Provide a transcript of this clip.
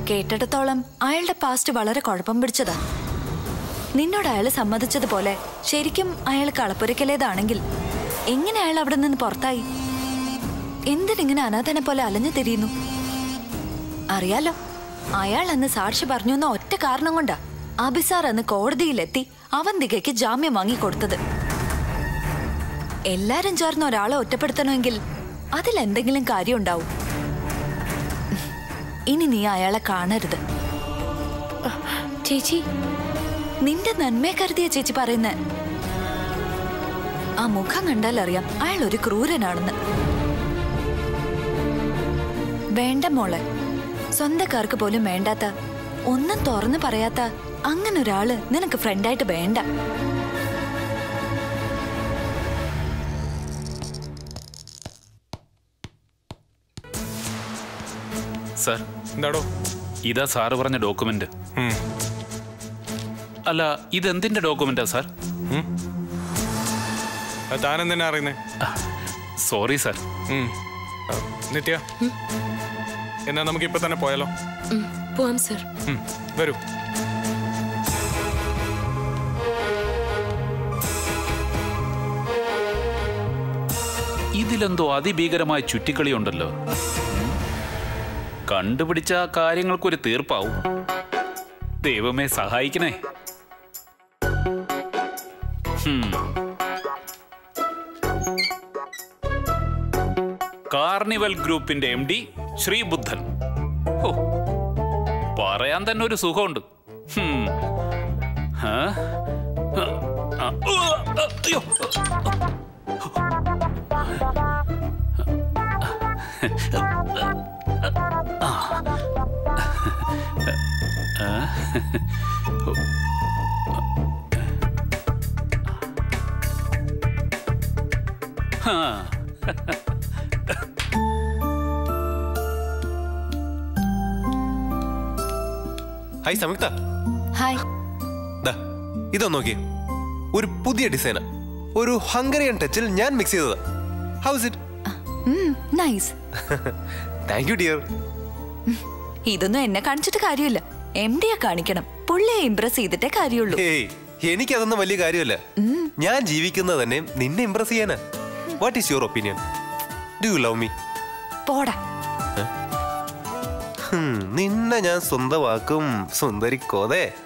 കേട്ടിടത്തോളം അയാളുടെ പാസ്റ്റ് വളരെ കുഴപ്പം പിടിച്ചതാ നിന്നോട് അയാൾ സമ്മതിച്ചതുപോലെ ശരിക്കും അയാൾ കളപ്പുരക്കലേതാണെങ്കിൽ എങ്ങനെ അയാൾ അവിടെ നിന്ന് പുറത്തായി എന്തിനിങ്ങനെ അനാഥനെ പോലെ അലഞ്ഞു തിരിയുന്നു അറിയാലോ അയാൾ അന്ന് സാക്ഷി പറഞ്ഞു എന്ന ഒറ്റ കാരണം കൊണ്ടാ അബിസാർ അന്ന് കോടതിയിലെത്തി അവന്തികയ്ക്ക് ജാമ്യം വാങ്ങിക്കൊടുത്തത് എല്ലാരും ചേർന്ന് ഒരാളെ ഒറ്റപ്പെടുത്തണമെങ്കിൽ അതിലെന്തെങ്കിലും കാര്യം ഉണ്ടാവും ഇനി നീ അയാളെ കാണരുത് ചേച്ചി നിന്റെ നന്മയെ കരുതിയ ചേച്ചി പറയുന്ന ആ മുഖം കണ്ടാൽ അറിയാം അയാൾ ഒരു ക്രൂരനാണെന്ന് വേണ്ട മോളെ സ്വന്തക്കാർക്ക് പോലും വേണ്ടാത്ത ഒന്നും തുറന്നു പറയാത്ത അങ്ങനെ ഒരാള് നിനക്ക് ഫ്രണ്ടായിട്ട് വേണ്ട സർ എന്താടോ ഇതാ സാറ് പറഞ്ഞ ഡോക്യുമെന്റ് ഉം. അല്ല ഇതെന്തിന്റെ ഡോക്യുമെന്റാ സാർ അത് താനെന്തിനാ അറിയുന്നേ സോറി സാർ ഉം. ആ, നിത്യ എന്നാ നമുക്ക് ഇപ്പൊ തന്നെ പോയാലോ ഉം, പോവാം സർ ഉം, വരൂ ഇതിലെന്തോ അതിഭീകരമായ ചുറ്റിക്കളിയുണ്ടല്ലോ കണ്ടുപിടിച്ച കാര്യങ്ങൾക്കൊരു തീർപ്പാവും ദൈവമേ സഹായിക്കണേ ഹും. കാർണിവൽ ഗ്രൂപ്പിന്റെ എം ഡി ശ്രീബുദ്ധൻ ഓ പറയാൻ തന്നെ ഒരു സുഖമുണ്ട് ഹും. ആ? ആ, ആ, ഉവ്വ, ആ, അയ്യോ ആ ഹായ് സംയുക്ത ഹായ് ദാ ഇതൊന്ന് നോക്കിയേ ഒരു പുതിയ ഡിസൈനാ ഒരു ഹംഗറിയൻ ടച്ചിൽ ഞാൻ മിക്സ് ചെയ്തതാ how's it nice thank you dear ഇതൊന്നും എന്നെ കാണിച്ചിട്ട് കാര്യമില്ല എം ഡിയെ കാണിക്കണം പുള്ളിയെ ഇംപ്രസ് ചെയ്തിട്ടേ കാര്യമുള്ളൂ ഏയ് എനിക്കതൊന്നും വലിയ കാര്യമല്ല ഞാൻ ജീവിക്കുന്നത് തന്നെ നിന്നെ ഇംപ്രസ് ചെയ്യാനാ what is your opinion do you love me പോടാ നിന്നെ ഞാൻ സ്വന്തമാക്കും സുന്ദരി കോതേ